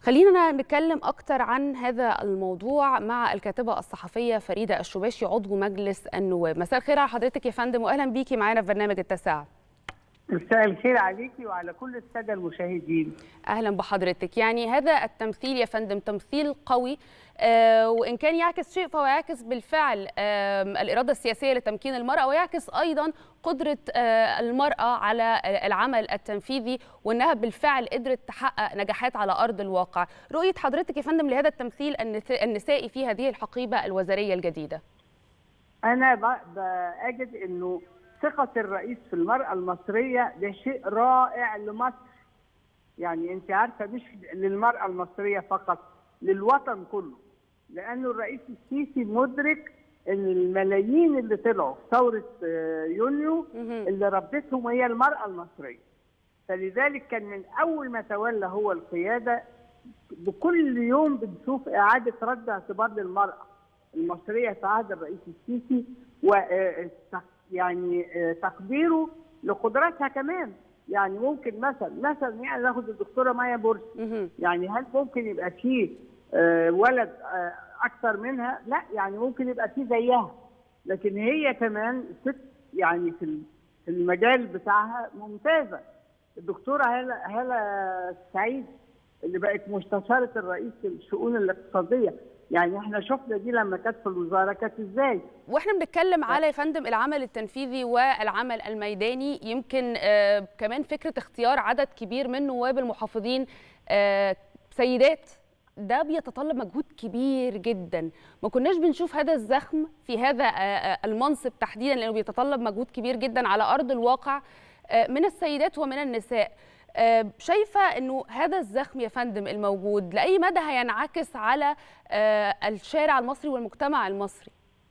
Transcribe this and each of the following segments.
خلينا نتكلم أكتر عن هذا الموضوع مع الكاتبة الصحفية فريدة الشباشي عضو مجلس النواب مساء الخير على حضرتك يا فندم وأهلا بيكي معانا في برنامج التاسعة مساء الخير عليكي وعلى كل الساده المشاهدين اهلا بحضرتك يعني هذا التمثيل يا فندم تمثيل قوي آه وان كان يعكس شيء فهو يعكس بالفعل آه الاراده السياسيه لتمكين المراه ويعكس ايضا قدره آه المراه على العمل التنفيذي وانها بالفعل قدرت تحقق نجاحات على ارض الواقع رؤيه حضرتك يا فندم لهذا التمثيل النسائي في هذه الحقيبه الوزاريه الجديده انا باجد انه ثقة الرئيس في المرأة المصرية ده شيء رائع لمصر يعني انت عارفة مش للمرأة المصرية فقط للوطن كله لأنه الرئيس السيسي مدرك ان الملايين اللي طلعوا في ثورة يونيو اللي ربتهم هي المرأة المصرية فلذلك كان من أول ما تولى هو القيادة بكل يوم بنشوف إعادة رد اعتبار للمرأة المصرية في عهد الرئيس السيسي و يعني تقديره لقدراتها كمان يعني ممكن مثلا مثلا يعني ناخد الدكتوره مايا بورسي يعني هل ممكن يبقى فيه ولد اكثر منها؟ لا يعني ممكن يبقى فيه زيها لكن هي كمان ست يعني في في المجال بتاعها ممتازه الدكتوره هاله هاله سعيد اللي بقت مستشاره الرئيس في الشؤون الاقتصاديه يعني احنا شفنا دي لما كانت في الوزاره كانت ازاي واحنا بنتكلم على يا فندم العمل التنفيذي والعمل الميداني يمكن آه كمان فكره اختيار عدد كبير من نواب المحافظين آه سيدات ده بيتطلب مجهود كبير جدا ما كناش بنشوف هذا الزخم في هذا آه المنصب تحديدا لانه بيتطلب مجهود كبير جدا على ارض الواقع من السيدات ومن النساء شايفه انه هذا الزخم يا فندم الموجود لاي مدى هينعكس على الشارع المصري والمجتمع المصري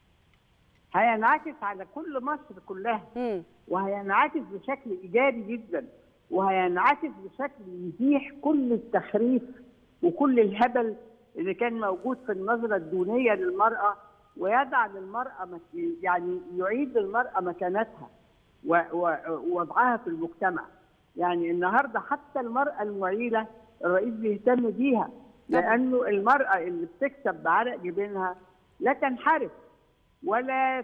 هينعكس على كل مصر كلها م. وهينعكس بشكل ايجابي جدا وهينعكس بشكل يزيح كل التخريف وكل الهبل اللي كان موجود في النظره الدونيه للمراه ويدع للمراه يعني يعيد للمراه مكانتها ووضعها في المجتمع يعني النهارده حتى المراه المعيله الرئيس بيهتم بيها لانه المراه اللي بتكسب بعرق جبينها لا تنحرف ولا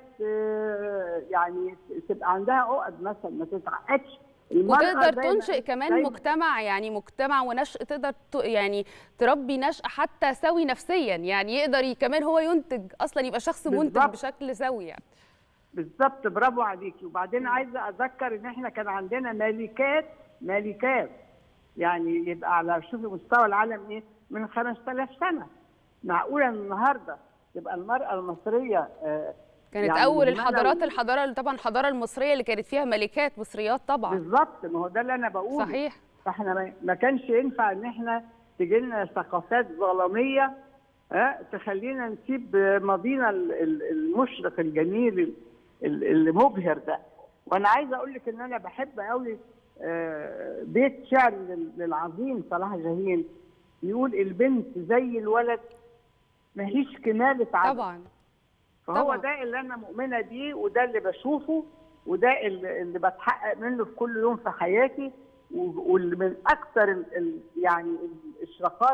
يعني تبقى عندها عقد مثلا ما تتعقدش وتقدر تنشئ كمان دايما. مجتمع يعني مجتمع ونشء تقدر يعني تربي نشأة حتى سوي نفسيا يعني يقدر كمان هو ينتج اصلا يبقى شخص منتج بشكل سوي يعني بالظبط برافو عليكي وبعدين عايزه اذكر ان احنا كان عندنا ملكات ملكات يعني يبقى على شوفي مستوى العالم ايه من 5000 سنه معقوله النهارده تبقى المراه المصريه آه كانت يعني اول الحضارات الحضاره طبعا الحضاره المصريه اللي كانت فيها ملكات مصريات طبعا بالظبط ما هو ده اللي انا بقوله صحيح فاحنا ما كانش ينفع ان احنا تجي لنا ثقافات ظلاميه ها تخلينا نسيب ماضينا المشرق الجميل المبهر ده وانا عايزه اقول لك ان انا بحب قوي بيت شعر للعظيم صلاح جاهين يقول البنت زي الولد ماهيش كمالة عدد طبعا فهو طبعا. ده اللي انا مؤمنه بيه وده اللي بشوفه وده اللي, اللي بتحقق منه في كل يوم في حياتي واللي من اكثر ال ال يعني الاشراقات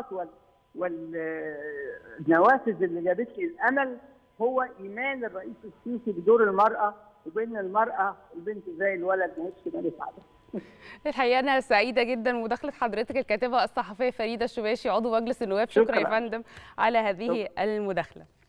والنوافذ اللي جابت لي الامل هو ايمان الرئيس السيسي بدور المراه وبين المراه البنت زي الولد ماهيش كمالة عدد الحقيقه انا سعيده جدا مداخله حضرتك الكاتبه الصحفيه فريده الشباشي عضو مجلس النواب شكرا, شكرا يا فندم على هذه شكرا. المداخله